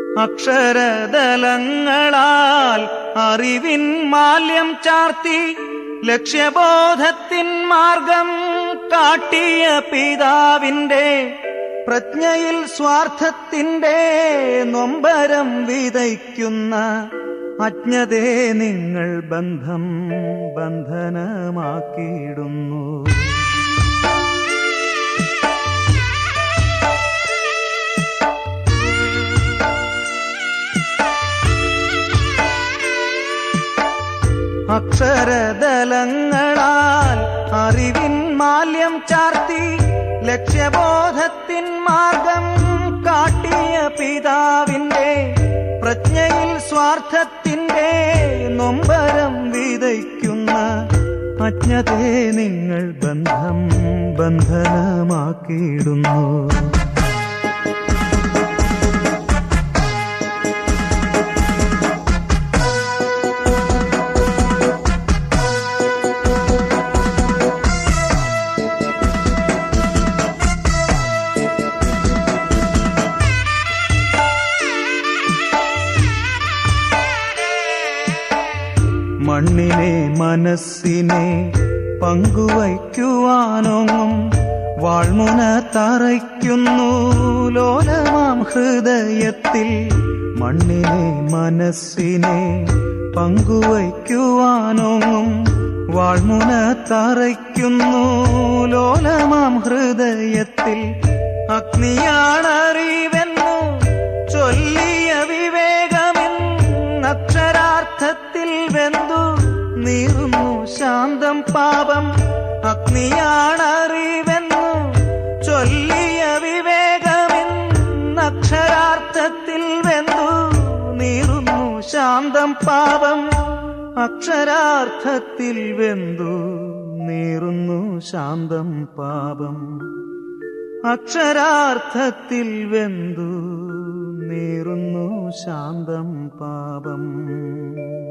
അക്ഷരദലങ്ങളാൽ അറിവിൻ മാല്യം ചാർത്തി ലക്ഷ്യബോധത്തിൻ മാർഗം കാട്ടിയ പിതാവിന്റെ പ്രജ്ഞയിൽ സ്വാർത്ഥത്തിന്റെ നൊമ്പരം വിതയ്ക്കുന്ന അജ്ഞതേ നിങ്ങൾ ബന്ധം ബന്ധനമാക്കിയിടുന്നു അക്ഷരദലങ്ങളാൽ അറിവിൻ മാല്യം ചാർത്തി ലക്ഷ്യബോധത്തിൻ മാർഗം കാട്ടിയ പിതാവിന്റെ പ്രജ്ഞയിൽ സ്വാർത്ഥത്തിന്റെ നൊമ്പരം വിതയ്ക്കുന്ന അജ്ഞതേ നിങ്ങൾ ബന്ധം ബന്ധനമാക്കിയിടുന്നു മണ്ണിനെ മനസ്സിനെ പങ്കുവയ്ക്കുവാനൊങ്ങും വാൾമുന തറയ്ക്കുന്നു ലോലമാം ഹൃദയത്തിൽ മണ്ണിനെ മനസ്സിനെ പങ്കുവയ്ക്കുവാനൊങ്ങും വാൾമുന തറയ്ക്കുന്നു ലോലമാം ഹൃദയത്തിൽ അഗ്നിയാണറിവെന്നു ചൊല്ലിയ വിവേകമെന്നക്ഷരാർത്ഥത്തിൽ വെന്തു നീറുന്നു ശാന്തം പാപം അഗ്നിയാണറിവെന്നു ചൊല്ലിയ വിവേകമെന്നക്ഷരാർത്ഥത്തിൽ വെന്തു നീറുന്നു ശാന്തം പാപം അക്ഷരാർത്ഥത്തിൽ വെന്തു നീറുന്നു ശാന്തം പാപം അക്ഷരാർത്ഥത്തിൽ വെന്തു നീറുന്നു ശാന്തം പാപം